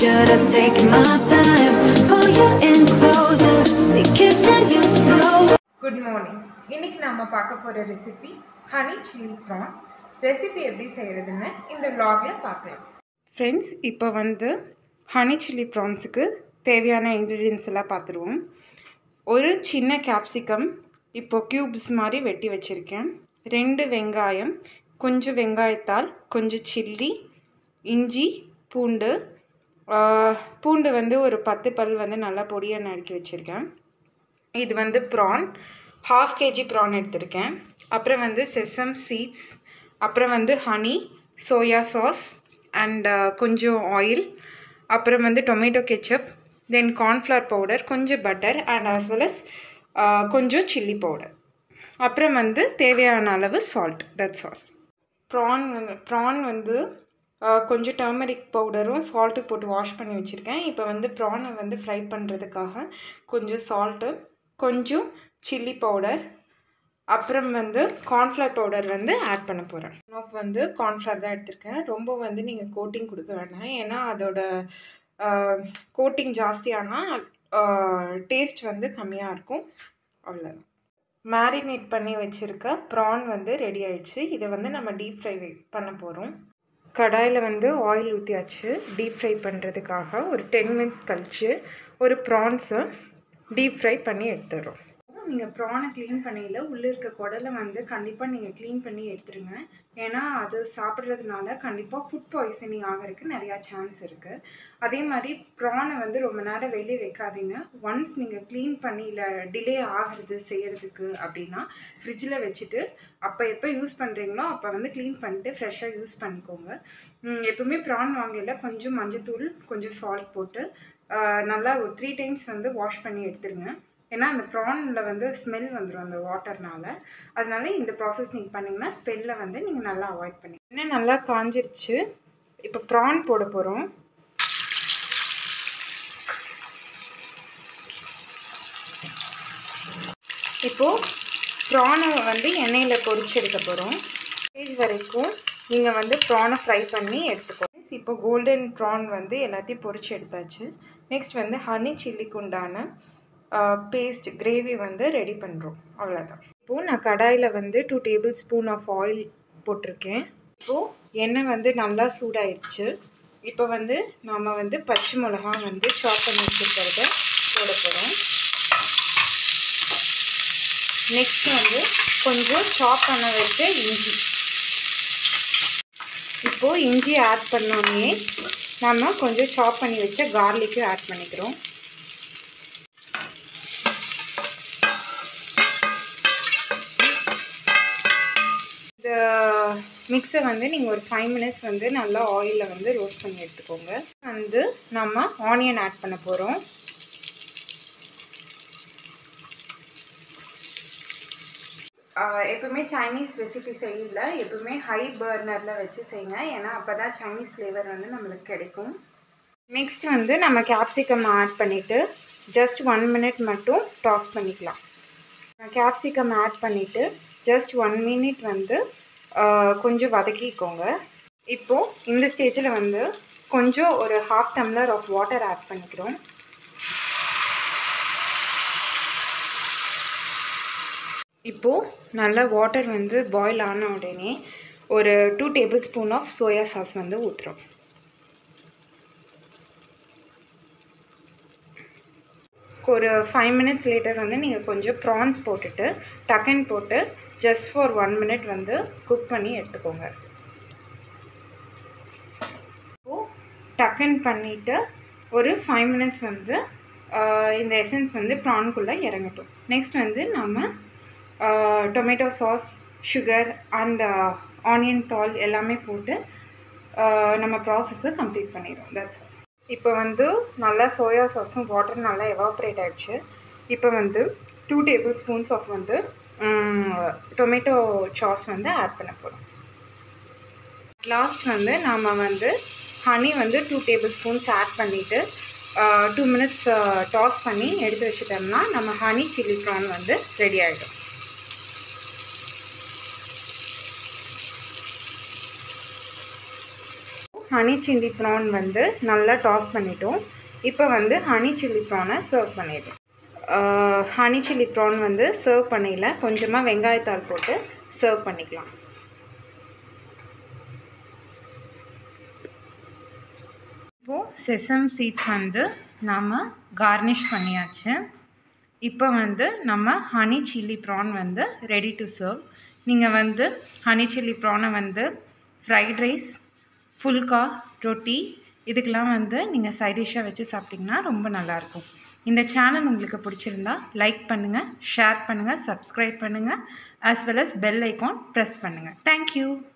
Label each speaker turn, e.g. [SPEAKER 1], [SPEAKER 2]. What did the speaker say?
[SPEAKER 1] should have taken my time. Pull you in closer, we kissing you slow.
[SPEAKER 2] Good morning இன்னைக்கு நம்ம பார்க்க போகிற recipe honey chilli prawn recipe எப்படி செய்கிறதுன்னு இந்த vlogல பார்க்கலாம் ஃப்ரெண்ட்ஸ் இப்போ வந்து ஹனி சில்லி ப்ரான்ஸுக்கு தேவையான இன்க்ரீடியன்ஸ் எல்லாம் பார்த்துருவோம் ஒரு சின்ன கேப்சிகம் இப்போ க்யூப்ஸ் மாதிரி வெட்டி வச்சுருக்கேன் ரெண்டு வெங்காயம் கொஞ்சம் வெங்காயத்தால் கொஞ்சம் சில்லி இஞ்சி பூண்டு ஆஹ், பூண்டு வந்து ஒரு பத்து பல் வந்து நல்லா பொடியாக நறுக்கி வச்சுருக்கேன் இது வந்து ப்ரான் ஹாஃப் கேஜி ப்ரான் எடுத்திருக்கேன் அப்புறம் வந்து செசம் சீட்ஸ் அப்புறம் வந்து ஹனி சோயா சாஸ் அண்ட் கொஞ்சம் ஆயில் அப்புறம் வந்து tomato ketchup then cornflour powder கொஞ்சம் butter and as well as கொஞ்சம் சில்லி பவுடர் அப்புறம் வந்து தேவையான அளவு சால்ட் தட்ஸ் ஆல் ப்ரான் வந்து ப்ரான் வந்து ஆஹ், கொஞ்சம் டர்மரிக் பவுடரும் சால்ட்டு போட்டு வாஷ் பண்ணி வச்சுருக்கேன் இப்போ வந்து ப்ரானை வந்து ஃப்ரை பண்ணுறதுக்காக கொஞ்சம் சால்ட்டு கொஞ்சம் சில்லி பவுடர் அப்புறம் வந்து கார்ன்ஃப்ளவர் பவுடர் வந்து ஆட் பண்ண போகிறேன் ஆஃப் வந்து கார்ன்ஃப்ளவர் தான் எடுத்திருக்கேன் ரொம்ப வந்து நீங்கள் கோட்டிங் கொடுக்க வேண்டாம் ஏன்னா அதோட கோட்டிங் ஜாஸ்தியானால் டேஸ்ட் வந்து கம்மியாக இருக்கும் அவ்வளோதான் மேரினேட் பண்ணி வச்சுருக்க ப்ரான் வந்து ரெடி ஆயிடுச்சு இதை வந்து நம்ம டீப் ஃப்ரை பண்ண போகிறோம் கடாயில் வந்து ஆயில் ஊற்றியாச்சு டீப் ஃப்ரை பண்ணுறதுக்காக ஒரு டென் மினிட்ஸ் கழிச்சு ஒரு ப்ரான்ஸை டீப் ஃப்ரை பண்ணி எடுத்துடுறோம் நீங்கள் ப்ரானை க்ளீன் பண்ணையில் உள்ளே இருக்க குடலை வந்து கண்டிப்பாக நீங்கள் க்ளீன் பண்ணி எடுத்துருங்க ஏன்னா அது சாப்பிட்றதுனால கண்டிப்பாக ஃபுட் பாய்சனிங் ஆகிறதுக்கு நிறையா சான்ஸ் இருக்குது அதே மாதிரி ப்ரானை வந்து ரொம்ப நேரம் வெளியே வைக்காதீங்க ஒன்ஸ் நீங்கள் க்ளீன் பண்ணி இல்லை டிலே ஆகிறது செய்கிறதுக்கு அப்படின்னா ஃப்ரிட்ஜில் வச்சுட்டு அப்போ எப்போ யூஸ் பண்ணுறீங்களோ அப்போ வந்து க்ளீன் பண்ணிட்டு ஃப்ரெஷ்ஷாக யூஸ் பண்ணிக்கோங்க ம், எப்பவுமே ப்ரான் வாங்கல கொஞ்சம் மஞ்சத்தூள் கொஞ்சம் சால்ட் போட்டு ஆஹ், நல்லா ஒரு த்ரீ டைம்ஸ் வந்து வாஷ் பண்ணி எடுத்துருங்க ஏன்னா அந்த ப்ரானில் வந்து ஸ்மெல் வந்துடும் அந்த வாட்டர்னால அதனால இந்த ப்ராசஸ் நீங்கள் பண்ணிங்கன்னா ஸ்மெல்லை வந்து நீங்கள் நல்லா அவாய்ட் பண்ணி இன்னும் நல்லா காஞ்சிருச்சு இப்போ ப்ரான் போட போகிறோம் இப்போது ப்ரானை வந்து எண்ணெயில் பொரிச்சு எடுக்க போகிறோம் ஸ்டேஜ் வரைக்கும் நீங்கள் வந்து ப்ரானை ஃப்ரை பண்ணி எடுத்துக்கோங்க இப்போ கோல்டன் ப்ரான் வந்து எல்லாத்தையும் பொரிச்சு எடுத்தாச்சு நெக்ஸ்ட் வந்து ஹனி சில்லிக்கு உண்டான பேஸ்ட் கிரேவி வந்து ரெடி பண்ணுறோம் அவ்வளோதான் இப்போது நான் கடாயில் வந்து two tablespoon of oil போட்டிருக்கேன் இப்போது எண்ணெய் வந்து நல்லா சூடாயிருச்சு இப்போ வந்து நாம் வந்து பச்சை மிளகா வந்து சாப் பண்ணி வச்சுருக்கிறத போட போகிறோம் நெக்ஸ்ட் வந்து கொஞ்சம் சாப் பண்ண வச்ச இஞ்சி இப்போது இஞ்சி ஆட் பண்ணோடனே நம்ம கொஞ்சம் சாப் பண்ணி வச்ச கார்லிக்கு ஆட் பண்ணிக்கிறோம் இந்த மிக்ஸை வந்து நீங்கள் ஒரு ஃபைவ் மினிட்ஸ் வந்து நல்லா ஆயிலில் வந்து ரோஸ்ட் பண்ணி எடுத்துக்கோங்க வந்து நம்ம ஆனியன் ஆட் பண்ண போகிறோம் எப்பவுமே சைனீஸ் ரெசிபி செய்யல எப்பவுமே ஹை பர்னரில் வச்சு செய்யுங்க ஏன்னா அப்போ தான் சைனீஸ் ஃப்ளேவர் வந்து நம்மளுக்கு கிடைக்கும் நெக்ஸ்ட் வந்து நம்ம கேப்சிகம் ஆட் பண்ணிவிட்டு ஜஸ்ட் ஒன் மினிட் மட்டும் டாஸ் பண்ணிக்கலாம் கேப்சிகம் ஆட் பண்ணிவிட்டு ஜஸ்ட் ஒன் மினிட் வந்து ஆஹ், கொஞ்சம் வதக்கிக்கோங்க இப்போது இந்த ஸ்டேஜில் வந்து கொஞ்சம் ஒரு half tumbler of water add பண்ணிக்கிறோம் இப்போது நல்லா வாட்டர் வந்து பாயில் ஆன உடனே ஒரு two tablespoon of soya sauce வந்து ஊற்றுறோம் ஒரு ஃபைவ் மினிட்ஸ் லேட்டர் வந்து நீங்கள் கொஞ்சம் ப்ரான்ஸ் போட்டுட்டு டக்கன் போட்டு ஜஸ்ட் ஃபார் ஒன் மினிட் வந்து குக் பண்ணி எடுத்துக்கோங்க இப்போது டக்கன் பண்ணிவிட்டு ஒரு ஃபைவ் மினிட்ஸ் வந்து ஆஹ், இந்த எசன்ஸ் வந்து ப்ரான்குள்ளே இறங்கட்டும் நெக்ஸ்ட் வந்து நம்ம tomato sauce sugar and onion தால் எல்லாமே போட்டு ஆஹ், நம்ம ப்ராசஸை கம்ப்ளீட் பண்ணிடுவோம் தட்ஸ் இப்போ வந்து நல்லா சோயா சாஸும் வாட்டர் நல்லா எவாப்ரேட் ஆயிடுச்சு இப்போ வந்து டூ டேபிள் ஸ்பூன்ஸ் ஆஃப் வந்து டொமேட்டோ சாஸ் வந்து ஆட் பண்ண போகிறோம் லாஸ்ட் வந்து நாம் வந்து ஹனி வந்து டூ டேபிள் ஸ்பூன்ஸ் ஆட் பண்ணிவிட்டு டூ மினிட்ஸ் டாஸ் பண்ணி எடுத்து வச்சுட்டோம்னா நம்ம ஹனி சில்லி ப்ரான் வந்து ரெடி ஆகிடும் ஹனி சில்லி ப்ரான் வந்து நல்லா டாஸ் பண்ணிட்டோம் இப்போ வந்து ஹனி சில்லி ப்ரானை சர்வ் பண்ணிடுறோம் ஹனி சில்லி ப்ரான் வந்து சர்வ் பண்ணையில் கொஞ்சமாக வெங்காயத்தாள் போட்டு சர்வ் பண்ணிக்கலாம் இப்போது செசம் சீட்ஸ் வந்து நாம் கார்னிஷ் பண்ணியாச்சு இப்போ வந்து நம்ம ஹனி சில்லி ப்ரான் வந்து ரெடி டு சர்வ் நீங்கள் வந்து ஹனி சில்லி ப்ரானை வந்து ஃப்ரைட் ரைஸ் ஃபுல்கா ரொட்டி இதுக்கெலாம் வந்து நீங்கள் சைட் டிஷ்ஷாக வச்சு சாப்பிட்டிங்கன்னா ரொம்ப நல்லாயிருக்கும் இந்த சேனல் உங்களுக்கு பிடிச்சிருந்தா லைக் பண்ணுங்கள் ஷேர் பண்ணுங்கள் சப்ஸ்கிரைப் பண்ணுங்கள் as well as bell icon press பண்ணுங்கள் தேங்க்யூ